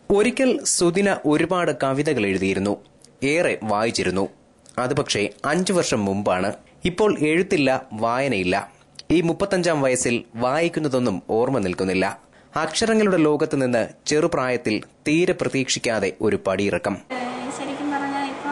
ഒരിക്കൽ സുദിന ഒരുപാട് കവിതകൾ എഴുതിയിരുന്നു ഏറെ വായിച്ചിരുന്നു അത് പക്ഷേ അഞ്ചു വർഷം മുമ്പാണ് ഇപ്പോൾ എഴുത്തില്ല വായനയില്ല ഈ മുപ്പത്തഞ്ചാം വയസ്സിൽ വായിക്കുന്നതൊന്നും ഓർമ്മ നിൽക്കുന്നില്ല അക്ഷരങ്ങളുടെ ലോകത്ത് നിന്ന് ചെറുപ്രായത്തിൽ തീരെ പ്രതീക്ഷിക്കാതെ ഒരു പടിയിറക്കം ഏഹ് ശരിക്കും പറഞ്ഞാൽ ഇപ്പോൾ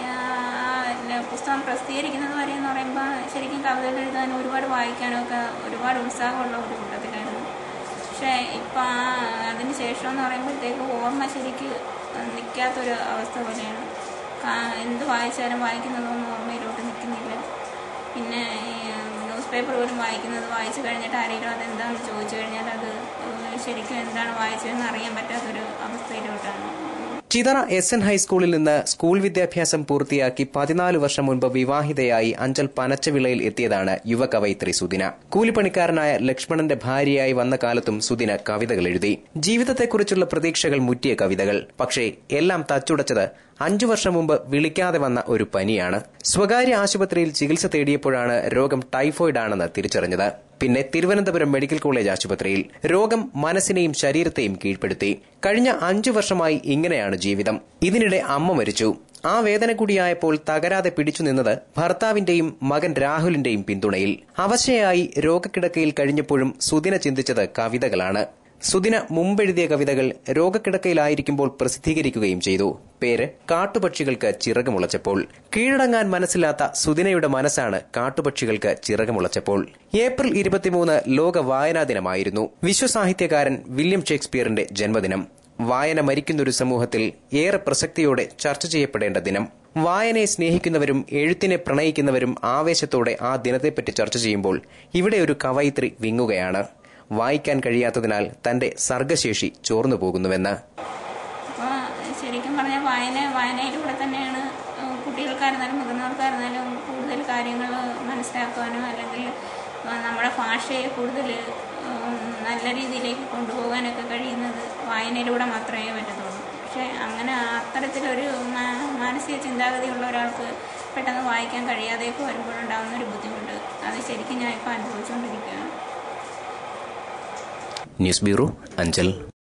പുസ്തകം പ്രസിദ്ധീകരിക്കുന്നത് വരെ എന്ന് പറയുമ്പോൾ ശരിക്കും കവിതകൾ എഴുതാനും ഒരുപാട് വായിക്കാനും ഒക്കെ ഒരുപാട് ഉത്സാഹമുള്ള ഒരു കൂട്ടത്തിലായിരുന്നു പക്ഷേ ഇപ്പം ആ അതിന് ശേഷം എന്ന് പറയുമ്പോഴത്തേക്ക് ഓർമ്മ ശരിക്ക് നിൽക്കാത്തൊരു അവസ്ഥ പോലെയാണ് കാ- എന്ത് വായിച്ചാലും വായിക്കുന്നതൊന്നും ഓർമ്മയിലോട്ട് നിൽക്കുന്നില്ല പിന്നെ ഈ ന്യൂസ് പേപ്പർ പോലും വായിക്കുന്നത് വായിച്ചു കഴിഞ്ഞിട്ട് ആരെങ്കിലും അതെന്താണെന്ന് ചോദിച്ചു കഴിഞ്ഞാൽ അത് ശരിക്കും എന്താണ് വായിച്ചതെന്ന് അറിയാൻ പറ്റാത്തൊരു അവസ്ഥയിലോട്ടാണ് ചിതറ എസ് എൻ ഹൈസ്കൂളിൽ നിന്ന് സ്കൂൾ വിദ്യാഭ്യാസം പൂർത്തിയാക്കി പതിനാല് വർഷം മുൻപ് വിവാഹിതയായി അഞ്ചൽ പനച്ചവിളയിൽ എത്തിയതാണ് യുവകവയിത്രി സുദിന കൂലിപ്പണിക്കാരനായ ലക്ഷ്മണന്റെ ഭാര്യയായി വന്ന കാലത്തും സുദിന കവിതകൾ എഴുതി ജീവിതത്തെക്കുറിച്ചുള്ള പ്രതീക്ഷകൾ മുറ്റിയ കവിതകൾ പക്ഷേ എല്ലാം തച്ചുടച്ചത് അഞ്ചു വർഷം മുമ്പ് വിളിക്കാതെ വന്ന ഒരു പനിയാണ് സ്വകാര്യ ആശുപത്രിയിൽ ചികിത്സ തേടിയപ്പോഴാണ് രോഗം ടൈഫോയിഡ് ആണെന്ന് തിരിച്ചറിഞ്ഞത് പിന്നെ തിരുവനന്തപുരം മെഡിക്കൽ കോളേജ് ആശുപത്രിയിൽ രോഗം മനസ്സിനെയും ശരീരത്തെയും കീഴ്പ്പെടുത്തി കഴിഞ്ഞ അഞ്ചു വർഷമായി ഇങ്ങനെയാണ് ജീവിതം ഇതിനിടെ അമ്മ മരിച്ചു ആ വേദന കൂടിയായപ്പോൾ തകരാതെ പിടിച്ചു നിന്നത് ഭർത്താവിന്റെയും മകൻ രാഹുലിന്റെയും പിന്തുണയിൽ അവശയായി രോഗക്കിടക്കയിൽ കഴിഞ്ഞപ്പോഴും സുദിന ചിന്തിച്ചത് കവിതകളാണ് സുദിന മുമ്പെഴുതിയ കവിതകൾ രോഗക്കിടക്കയിലായിരിക്കുമ്പോൾ പ്രസിദ്ധീകരിക്കുകയും ചെയ്തു പേര് കാട്ടുപക്ഷികൾക്ക് ചിറകുമുളച്ചപ്പോൾ കീഴടങ്ങാൻ മനസ്സിലാത്ത സുദിനയുടെ മനസ്സാണ് കാട്ടുപക്ഷികൾക്ക് ചിറകുമുളച്ചപ്പോൾ ഏപ്രിൽ ഇരുപത്തിമൂന്ന് ലോക വായനാ ദിനമായിരുന്നു വിശ്വസാഹിത്യകാരൻ വില്യം ഷേക്സ്പിയറിന്റെ ജന്മദിനം വായന മരിക്കുന്നൊരു സമൂഹത്തിൽ ഏറെ പ്രസക്തിയോടെ ചർച്ച ചെയ്യപ്പെടേണ്ട ദിനം വായനയെ സ്നേഹിക്കുന്നവരും എഴുത്തിനെ പ്രണയിക്കുന്നവരും ആവേശത്തോടെ ആ ദിനത്തെപ്പറ്റി ചർച്ച ചെയ്യുമ്പോൾ ഇവിടെ ഒരു കവയിത്രി വിങ്ങുകയാണ് വായിക്കാൻ കഴിയാത്തതിനാൽ തന്റെ സർഗശേഷി ചോർന്നു പോകുന്നുവെന്ന് അപ്പോൾ ശരിക്കും പറഞ്ഞാൽ വായന വായനയിലൂടെ തന്നെയാണ് ഏഹ് കുട്ടികൾക്കായിരുന്നാലും മുതിർന്നവർക്കായിരുന്നാലും കൂടുതൽ കാര്യങ്ങൾ മനസ്സിലാക്കാനും അല്ലെങ്കിൽ ഏഹ് നമ്മുടെ ഭാഷയെ കൂടുതൽ ഏഹ് നല്ല രീതിയിലേക്ക് കൊണ്ടുപോകാനൊക്കെ കഴിയുന്നത് വായനയിലൂടെ മാത്രമേ പറ്റത്തുള്ളൂ പക്ഷേ അങ്ങനെ അത്തരത്തിലൊരു മാ- മാനസിക ചിന്താഗതിയുള്ള ഒരാൾക്ക് പെട്ടെന്ന് വായിക്കാൻ കഴിയാതെയൊക്കെ വരുമ്പോഴുണ്ടാകുന്ന ഒരു ബുദ്ധിമുട്ട് അത് ശരിക്കും ഞാൻ ഇപ്പോൾ അനുഭവിച്ചുകൊണ്ടിരിക്കുകയാണ് ന്യൂസ് ബ്യൂറോ അഞ്ചൽ